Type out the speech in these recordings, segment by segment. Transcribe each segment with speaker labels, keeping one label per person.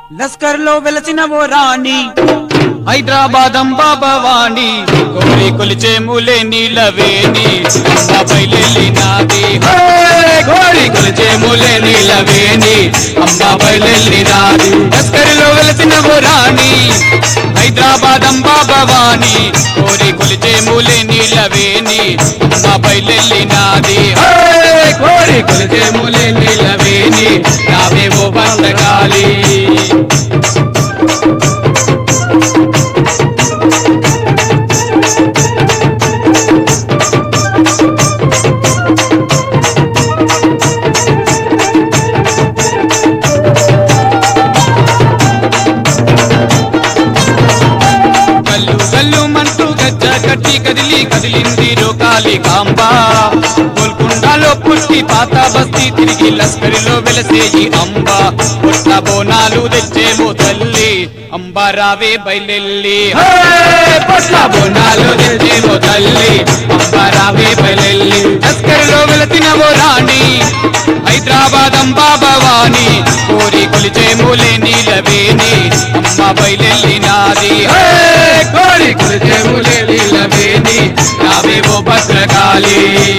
Speaker 1: లస్కర్ లో వెలసిన ఓ రాణి
Speaker 2: హైదరాబాద్ అంబా భవాని కోరి కొలిచే మూలే నీలవేణి అంబాపై నాది కోరి కొలిచే మూలే నీలవేణి అంబాపై నాది లస్కరిలో వెలసిన ఓ రాణి హైదరాబాద్ అంబా భవాని కోరి కొలిచే మూలే నీలవేణి అంబాపై నాది కోరి కొలిచే మూలే నీలవేణి నావేవో బంధకాలి గల్లు గల్లు మంటూ గజ్జ కట్టి కదిలి కదిలింది రోకాలి కాంబా గోల్కొండలో పుట్టి పాత బస్తీ తిరిగి లస్కరిలో వెలసేయి అంబా పుట్ట బోనాలు తెచ్చేమో తల్లి అంబా రావే బయలెల్లి పుట్ట బోనాలు తెచ్చేమో తల్లి అంబా రావే బయలెల్లి లస్కరిలో వెలసిన ఓ రాణి హైదరాబాద్ అంబా భవాని కోరి కొలిచే మూలే నీలవేణి అమ్మ బయలెల్లి నాది కోరి కొలిచే మూలే నీలవేణి నావేవో భద్రకాళి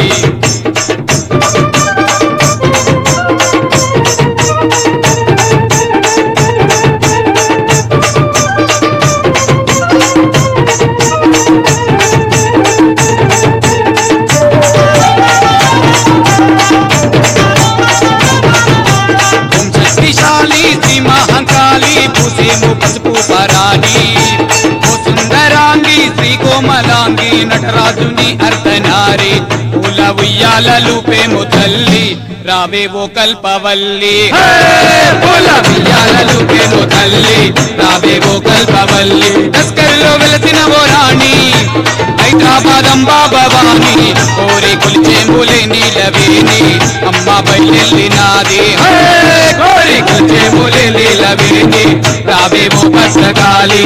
Speaker 2: ఓం శక్తిశాలి శ్రీ మహంకాళి పూసేము పసుపు పరాణి ఓ సుందరాంగి శ్రీ కోమలాంగి నటరాజుని అర్ధనారి పూల ఉయ్యాలలు పేము తల్లి రావే ఓ కల్పవల్లి పూల ఉయ్యాలలు పేము తల్లి రావే ఓ కల్పవల్లి తస్కరిలో వెలసిన ఓ రాణి హైదరాబాద్ అంబా భవాని కోరి కొలిచే మూలే నీలవేణి అమ్మ బయలెల్లి నాది కోరి కొలిచే మూలే నీలవేణి రావేమో భద్రకాళి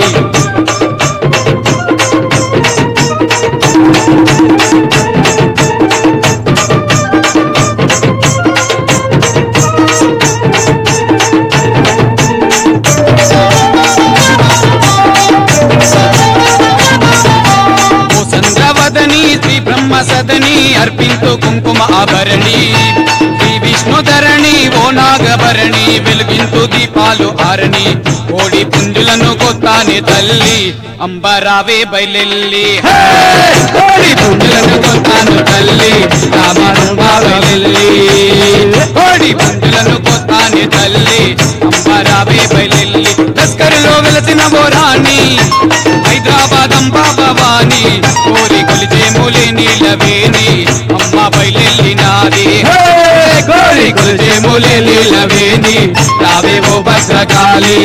Speaker 2: ఓ చంద్రవదని శ్రీ బ్రహ్మ సదని అర్పింతు కుంకుమ ఆభరణి శ్రీ విష్ణుధరణి ఓ నాగభరణి వెలుగింతు దీపాలు ఆరణి కోడి పుంజులను కొత్తాని తల్లి అంబరావే బయలెల్లి కోడి పుంజులను కొత్తాను తల్లి రామరంబా బయలెల్లి కోడి పుంజులను కొత్తాని తల్లి అంబరావే బయలెల్లి తస్కరిలో వెలసిన బోరాణి హైదరాబాద్ అంబా భవాని కోరి కొలిచే మూలే నీలవేణి అమ్మ బయలెల్లి నాది కోరి కొలిచే మూలే నీలవేణి రావేవో భద్రకాళి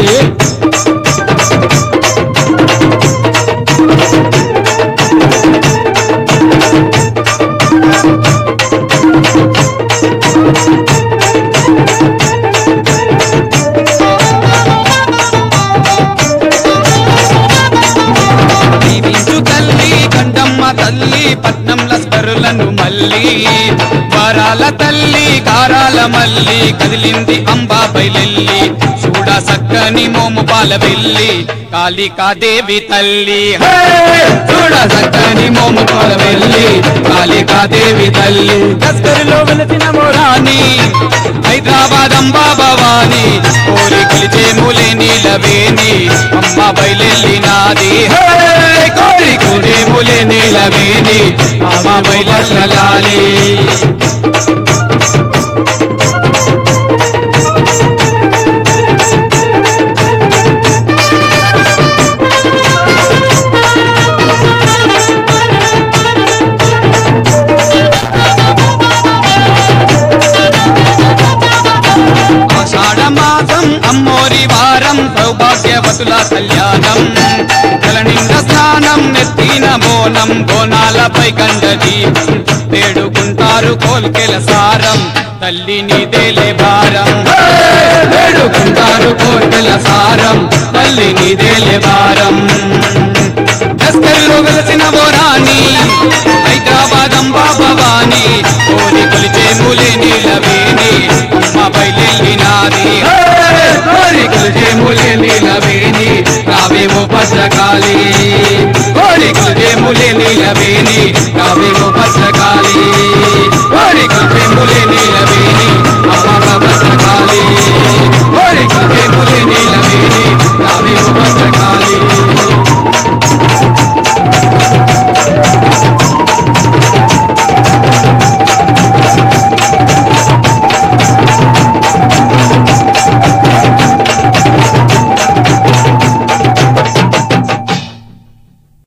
Speaker 2: దీవించు తల్లి కండమ్మ తల్లి పట్నం లస్కరులను మల్లి వరాల తల్లి కారాల మల్లి కదిలింది అంబా బయలెల్లి చూడ సక్కని మోము పాల వెళ్ళి కాళికాదేవి తల్లి హే! చూడ సక్కని మోము పాల వెళ్ళి కాళికాదేవి తల్లి లస్కరులో వెలసిన మోరాని హైదరాబాద్ అంబా భవాని కోరి కొలిచే మూలే నీలవేణి అమ్మ బయలెల్లి నాది హే! కోరి కొలిచే మూలే నీలవేణి అమ్మ బయలెల్లాలి ఆషాఢ మాసం అమ్మోరి వారం సౌభాగ్యవతుల కళ్యాణం జలనింద స్నానం నెత్తిన బోనం బోనాలపై గండది వేడుకుంటారు కోల్కెల సారం తల్లి నీదేలే భారం వేడుకుంటారు కోల్కెల సారం తల్లి నీదేలే భారం లస్కర్లో వెలసిన బోరాని హైదరాబాద్ అంబా భవాని కోరి కొలిచే మూలే నీలవేణి అమ్మ బయలెల్లి నాది కోరి భద్రకాళి కోరికలు వేములే నీలవేణి రావేమో భద్రకాళి కోరికలు వేములే నీల